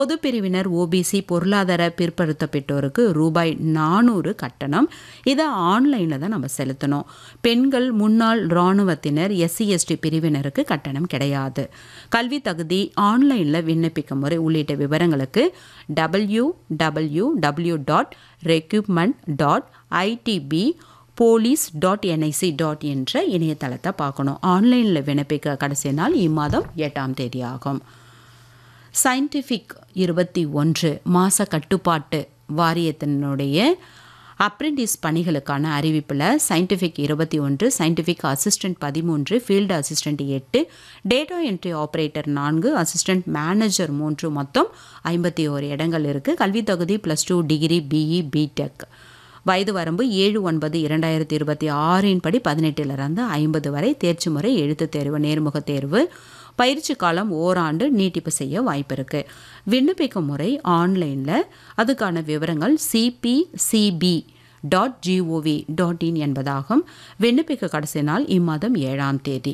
பொதுப்பிரிவினர் OBC பொருளாதார பிற்படுத்தப்பட்டோருக்கு ரூபாய் நானூறு கட்டணம் இதை ஆன்லைனில் தான் நம்ம செலுத்தணும் பெண்கள் முன்னாள் இராணுவத்தினர் எஸ்சி எஸ்டி பிரிவினருக்கு கட்டணம் கிடையாது கல்வி தகுதி ஆன்லைனில் விண்ணப்பிக்கும் முறை உள்ளிட்ட விவரங்களுக்கு W W W dot recruitment dot ITB police dot NIC dot என்ற இணையதளத்தை பார்க்கணும் ஆன்லைனில் விண்ணப்பிக்க கடைசி நாள் இம்மாதம் எட்டாம் தேதி ஆகும் சயின்டிஃபிக் இருபத்தி ஒன்று மாச கட்டுப்பாட்டு வாரியத்தினுடைய அப்ரெண்டிஸ் பணிகளுக்கான அறிவிப்பில் சயின்டிஃபிக் இருபத்தி ஒன்று சயின்டிஃபிக் அசிஸ்டன்ட் பதிமூன்று ஃபீல்டு அசிஸ்டன்ட் எட்டு டேட்டா என்ட்ரி ஆப்ரேட்டர் நான்கு அசிஸ்டன்ட் மேனேஜர் மூன்று மொத்தம் ஐம்பத்தி ஓரு இடங்கள் இருக்குது கல்வி தகுதி plus two degree BE BTech வயது வரம்பு ஏழு ஒன்பது இரண்டாயிரத்தி இருபத்தி ஆறின் படி பதினெட்டிலிருந்து ஐம்பது வரை தேர்ச்சி முறை எழுத்துத் தேர்வு நேர்முக தேர்வு பயிற்சி காலம் ஓராண்டு நீட்டிப்பு செய்ய வாய்ப்பு இருக்குது விண்ணப்பிக்கும் முறை ஆன்லைனில் அதுக்கான விவரங்கள் CPCB dot GOV dot in என்பதாகும் விண்ணப்பிக்க கடைசி நாள் இம்மாதம் ஏழாம் தேதி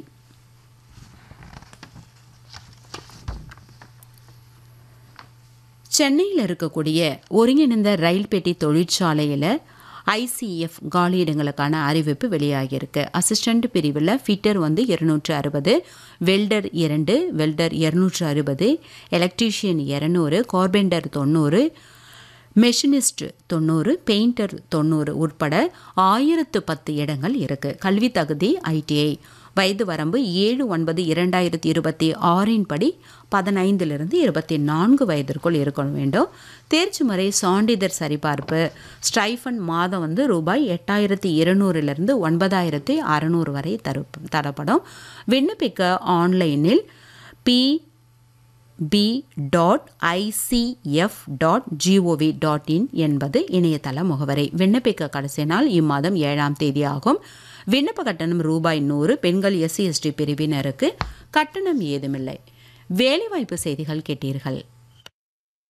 சென்னையில் இருக்கக்கூடிய ஒருங்கிணைந்த ரயில் பெட்டி தொழிற்சாலையில் ஐசிஎஃப் காலியிடங்களுக்கான அறிவிப்பு வெளியாகியிருக்கு அசிஸ்டண்ட் பிரிவில் ஃபிட்டர் வந்து இருநூற்று அறுபது வெல்டர் இரண்டு வெல்டர் இரநூற்று அறுபது எலக்ட்ரீஷியன் இரநூறு கார்பெண்டர் தொண்ணூறு மெஷினிஸ்ட் தொண்ணூறு பெயிண்டர் தொண்ணூறு உட்பட ஆயிரத்து பத்து இடங்கள் இருக்குது கல்வி தகுதி ஐடிஐ வயது வரம்பு ஏழு ஒன்பது இரண்டாயிரத்தி இருபத்தி ஆறின் படி பதினைந்திலிருந்து இருபத்தி நான்கு வயதிற்குள் இருக்க வேண்டும் தேர்ச்சி முறை சான்றிதழ் சரிபார்ப்பு ஸ்டைஃபன் மாதம் வந்து ரூபாய் எட்டாயிரத்தி இருநூறிலிருந்து ஒன்பதாயிரத்தி அறநூறு வரை தரு தரப்படும் விண்ணப்பிக்க ஆன்லைனில் P B dot ICF dot GOV dot in என்பது இணையதள முகவரி விண்ணப்பிக்க கடைசி நாள் இம்மாதம் ஏழாம் தேதி ஆகும் விண்ணப்ப கட்டணம் ரூபாய் நூறு பெண்கள் எஸ்சி எஸ்டி பிரிவினருக்கு கட்டணம் ஏதுமில்லை வேலைவாய்ப்பு செய்திகள் கேட்டீர்கள்